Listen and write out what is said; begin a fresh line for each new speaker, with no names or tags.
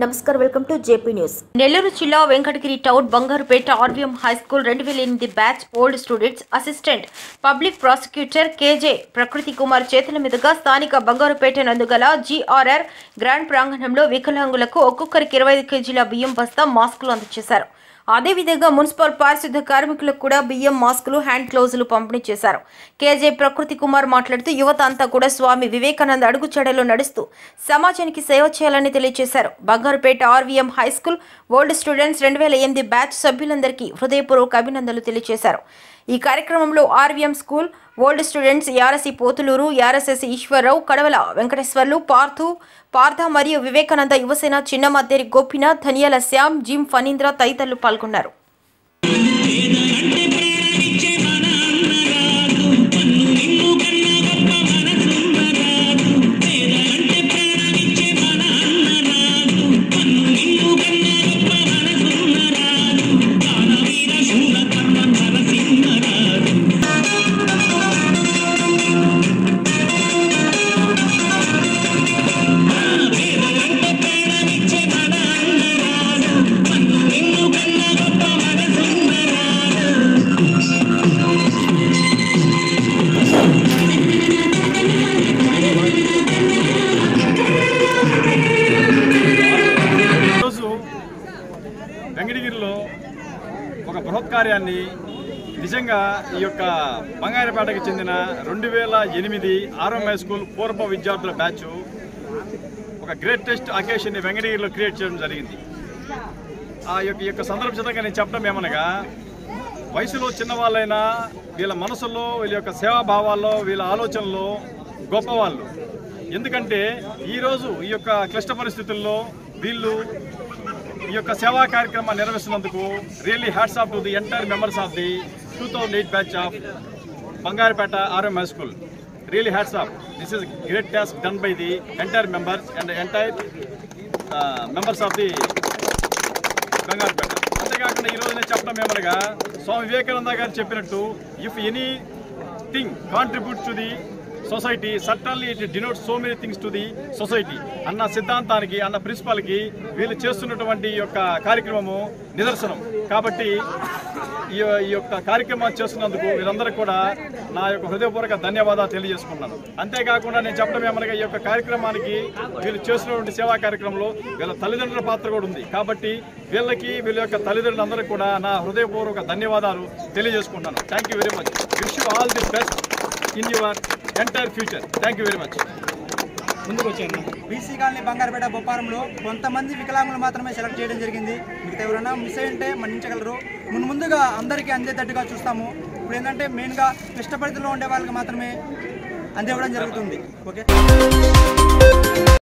నమస్కారం welcome to JP news Nellore జిల్లా Venkatagiri town Bangarupeta RVM high school రెండు వేల ఎనిమిది batch old students assistant public prosecutor KJ Prakruthi Kumar చేతుల మీదుగా స్థానిక బంగారుపేట నందుగల జీఆర్ఆర్ గ్రాండ్ ప్రాంగణంలో వికలాంగులకు ఒక్కొక్కరికి ఇరవై ఐదు కేజీల బియ్యం బస్తా మాస్కులు అందజేశారు అదేవిధంగా మున్సిపల్ పారిశుద్ధ కార్మికులకు కూడా బియ్యం మాస్కులు హ్యాండ్ గ్లౌజులు పంపిణీ చేశారు కేజే ప్రకృతి కుమార్ మాట్లాడుతూ యువత అంతా కూడా స్వామి వివేకానంద అడుగుచాడలో నడుస్తూ సమాజానికి సేవ చేయాలని తెలియజేశారు Bangarupeta RVM high school old students రెండు వేల ఎనిమిది బ్యాచ్ సభ్యులందరికీ హృదయపూర్వక అభినందనలు తెలియజేశారు ఈ కార్యక్రమంలో RVM school old students Yarasi Pothuluru యారసెస్ ఈశ్వరరావు కడవల వెంకటేశ్వర్లు పార్థు పార్థ మరియు వివేకానంద యువసేన చిన్నమద్దేరి గోపినాథ్ ధనియాల శ్యామ్ జిమ్ ఫనీంద్ర తదితరులు పాల్గొన్నారు
ఈరోజు వెంకటగిరిలో ఒక బృహత్ కార్యాన్ని నిజంగా ఈ యొక్క బంగారపేటకి చెందిన రెండు వేల ఎనిమిది ఆర్ఎంఐ స్కూల్ పూర్వ విద్యార్థుల బ్యాచ్ ఒక గ్రేటెస్ట్ అకేషన్ వెంకటగిరిలో క్రియేట్ చేయడం జరిగింది ఆ యొక్క ఈ యొక్క సందర్భంగా నేను చెప్పడం ఏమనగా వయసులో చిన్నవాళ్ళైనా వీళ్ళ మనసుల్లో వీళ్ళ యొక్క సేవాభావాల్లో వీళ్ళ ఆలోచనలో గొప్పవాళ్ళు ఎందుకంటే ఈరోజు ఈ యొక్క క్లిష్ట పరిస్థితుల్లో వీళ్ళు ఈ యొక్క సేవా కార్యక్రమాన్ని నిర్వహిస్తున్నందుకు really hats off to the entire members of the two thousand eight batch of Bangarupeta RM high school really hats off this is great task done by the entire members and entire members of the Bangarupeta అంతేకాకుండా ఈరోజు నేను చెప్పడం ఏమనగా స్వామి వివేకానంద గారు చెప్పినట్టు if any thing contribute to the society certainly it denote so many things to the society అన్న సిద్ధాంతానికి అన్న ప్రిన్సిపాల్కి వీళ్ళు చేస్తున్నటువంటి ఈ యొక్క కార్యక్రమము నిదర్శనం కాబట్టి ఈ ఈ యొక్క కార్యక్రమాన్ని చేస్తున్నందుకు వీరందరికీ కూడా నా యొక్క హృదయపూర్వక ధన్యవాదాలు తెలియజేసుకున్నాను అంతేకాకుండా నేను చెప్పడం ఏమనగా ఈ యొక్క కార్యక్రమానికి వీళ్ళు చేస్తున్నటువంటి సేవా కార్యక్రమంలో వీళ్ళ తల్లిదండ్రుల పాత్ర కూడా ఉంది కాబట్టి వీళ్ళకి వీళ్ళ యొక్క తల్లిదండ్రులందరికీ కూడా నా హృదయపూర్వక ధన్యవాదాలు తెలియజేసుకుంటాను thank you very much wish you all the best in your entire future thank you very much ముందుకు వచ్చాను
బీసీ కాలనీ బంగారుపేట బొప్పారంలో కొంతమంది వికలాంగులు మాత్రమే సెలెక్ట్ చేయడం జరిగింది మిగతా ఎవరైనా మిస్ అయ్యింటే మన్నించగలరు ముందు ముందుగా అందరికీ అందేటట్టుగా చూస్తాము ఇప్పుడు ఏంటంటే మెయిన్గా క్లిష్ట పరిధిలో ఉండే వాళ్ళకి మాత్రమే అందివ్వడం జరుగుతుంది ఓకే